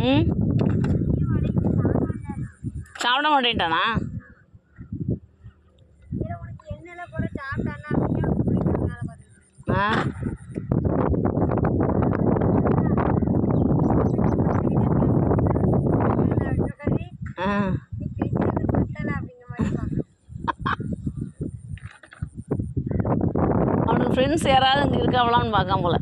ம் சாப்பிட மாட்டேன்ட்டானா என்னெல்லாம் கூட சாப்பிட்டானா அப்படியே போயிட்டு வேலை பார்த்துட்டு ஆ ஆ அவனுக்கு ஃப்ரெண்ட்ஸ் யாராவது இங்கே இருக்காவலான்னு பார்க்காம போல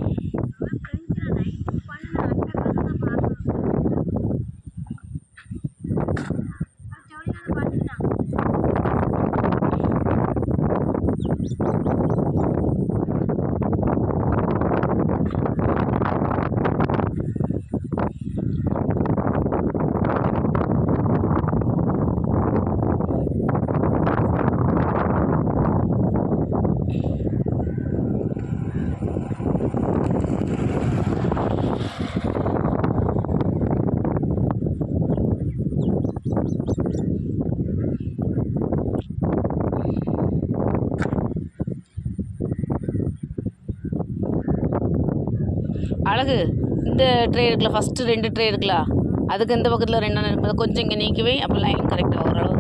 அழகு இந்த ட்ரே இருக்குல்ல ஃபஸ்ட்டு ரெண்டு ட்ரே இருக்குல்ல அதுக்கு இந்த பக்கத்தில் ரெண்டு இருக்குது கொஞ்சம் இங்கே நீக்கி அப்போ லைன் கரெக்டாக ஓரளவு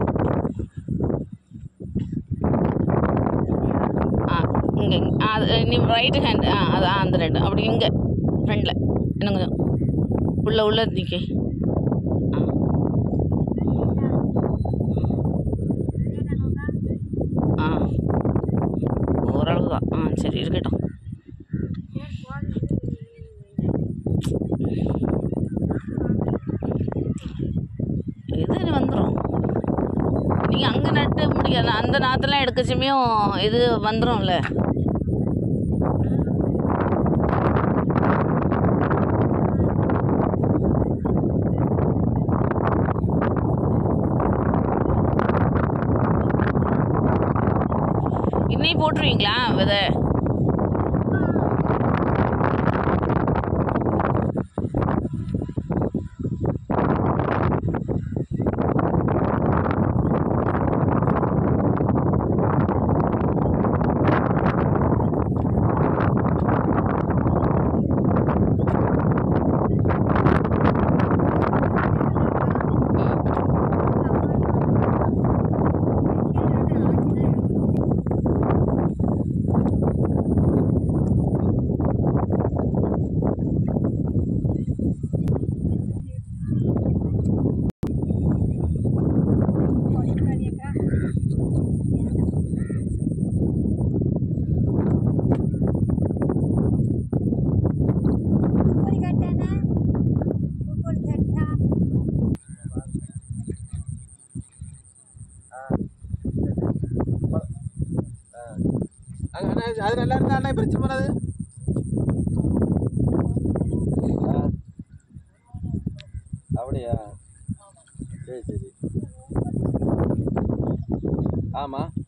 ஆ இங்கே ஆ அது நீ ரைட்டு ஹேண்ட் ஆ அது ஆ அந்த ரெண்டு அப்படி இங்கே ஃப்ரண்டில் இன்னும் கொஞ்சம் உள்ள உள்ள நிற்கி ஆ ஆ ஓரளவு தான் ஆ சரி இருக்கட்டும் இது வந்துடும் நீங்கள் அங்கே நட்டு முடியாது அந்த நாற்றுலாம் எடுக்கச்சுமையும் இது வந்துடும்ல இன்னைக்கு போட்டுருவீங்களா விதை அது அண்ணா, அது நல்லா இருந்தா அண்ணா பிரச்சனை பண்ணாது ஆ. அப்படியா சரி சரி ஆமாம்